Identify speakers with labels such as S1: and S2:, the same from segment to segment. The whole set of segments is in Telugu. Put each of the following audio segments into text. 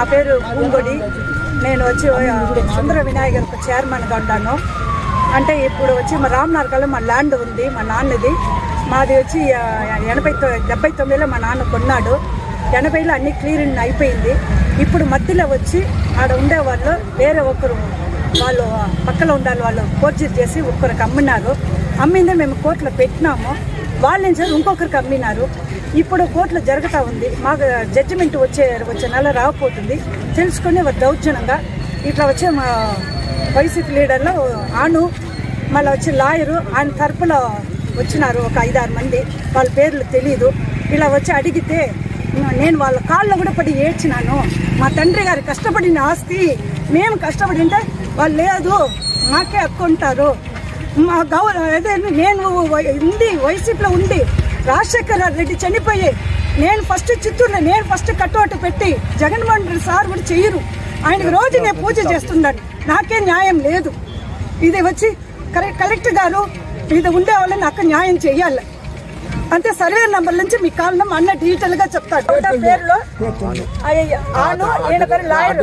S1: పేరు పూంగొడి నేను వచ్చి ఆ, సుందర వినాయకర్ చైర్మన్గా ఉన్నాను అంటే ఇప్పుడు వచ్చి మా రామనార్కల్లో మా ల్యాండ్ ఉంది మా నాన్నది మాది వచ్చి ఆ, ఎనభై తొ- డెబ్బై తొమ్మిదిలో మా నాన్న కొన్నాడు ఎనభైలో అన్ని క్లియరింగ్ అయిపోయింది ఇప్పుడు మధ్యలో వచ్చి ఆడ ఉండేవాళ్ళు వేరే ఒకరు వాళ్ళు పక్కన ఉండాలి వాళ్ళు కోర్చీలు చేసి ఒక్కరికి అమ్మినారు అమ్మిందే మేము కోర్టులో పెట్టినాము వాళ్ళ నుంచి ఇంకొకరికి అమ్మినారు ఇప్పుడు కోర్టులో జరుగుతూ ఉంది మాకు జడ్జిమెంట్ వచ్చే వచ్చే నెల రాకపోతుంది తెలుసుకుని ఒక దౌర్జన్యంగా ఇట్లా వచ్చే మా వైసీపీ లీడర్లో ఆను మళ్ళీ వచ్చి లాయరు ఆయన తరపులో వచ్చినారు ఒక ఐదారు మంది వాళ్ళ పేర్లు తెలియదు ఇలా వచ్చి అడిగితే నేను వాళ్ళ కాళ్ళలో కూడా పడి ఏడ్చినాను మా తండ్రి గారు కష్టపడిన ఆస్తి మేము కష్టపడి ఉంటే వాళ్ళు లేదు మాకే హక్కు ఉంటారు మా గౌర అదే నేను వై- ఉండి వైసీపీలో ఉండి రాజశేఖర రెడ్డి చనిపోయి నేను ఫస్ట్ చిత్తూరులో నేను ఫస్ట్ కట్టుబాటు పెట్టి జగన్మోహన్ రెడ్డి సార్ కూడా చెయ్యరు ఆయనకి రోజు నేను పూజ చేస్తున్నాను నాకే న్యాయం లేదు ఇది వచ్చి కరెక్ట్ కలెక్టర్ గారు ఇది ఉండే వాళ్ళని నాకు న్యాయం చేయాలి అంతే సర్వే నంబర్ నుంచి మీ కారణం అన్న డీటెయిల్ గా చెప్తాడు ఒకటో పేరులో అయ్య, ఆను ఈయన పేరు లాయర్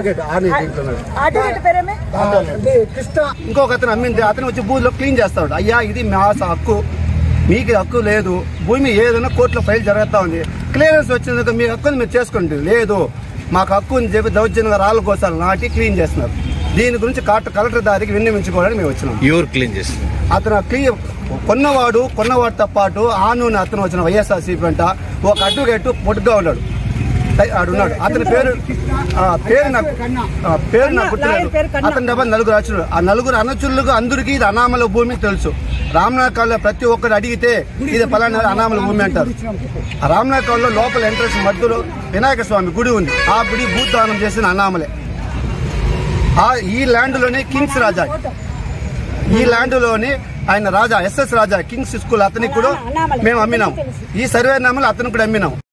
S1: అడ్వకేట్ పేరేమే
S2: కృష్ణ ఇంకొక అతను అమ్మింది అతను వచ్చి భూమిలో క్లీన్ చేస్తాడు అయ్యా ఇది మా హక్కు మీకు హక్కు లేదు భూమి ఏదైనా కోర్టులో ఫైల్ జరుగుతా ఉంది క్లియరెన్స్ వచ్చినందుకు మీ హక్కుని మీరు చేసుకోండి లేదు మాకు హక్కు అని చెప్పి దౌర్జన్యంగా రాళ్ళ కోసాలు నాటి క్లీన్ చేస్తున్నారు దీని గురించి కాట కలెక్టర్ దారికి విన్నవించుకోవడానికి మేము వచ్చినాం
S3: ఎవరు క్లీన్ చేస్తుంది
S2: అతను క్లియర్ కొన్నవాడు కొన్నవాడితో పాటు ఆను అతను వచ్చిన వైఎస్ఆర్సీపీ వెంట ఒక అడ్వకేట్ పొట్టుగా ఉన్నాడు ఆడు ఉన్నాడు అతని పేరు ఆ, పేరు నాకు ఆ, పేరు నాకు గుర్తులేదు
S1: పేరు కన్నా.
S2: అతని డబ్బా నలుగురు అచ్చులు ఆ నలుగురు అనచులకు అందరికీ ఇది అనామల భూమి తెలుసు రామనాకాల్లో ప్రతి ఒక్కరు అడిగితే ఇది పలానా అనామల భూమి అంటారు ఆ రామనాకాల్లో లోపల ఎంట్రన్స్ మధ్యలో వినాయక స్వామి గుడి ఉంది ఆ గుడి భూదానం చేసిన అనామలే ఆ ఈ ల్యాండ్ లోనే కింగ్స్ రాజా ఈ ల్యాండ్ లోని ఆయన Raja SS Raja kings school అతనికి కూడా మేము అమ్మినాం ఈ సర్వే నామలు అతనికి కూడా అమ్మినాం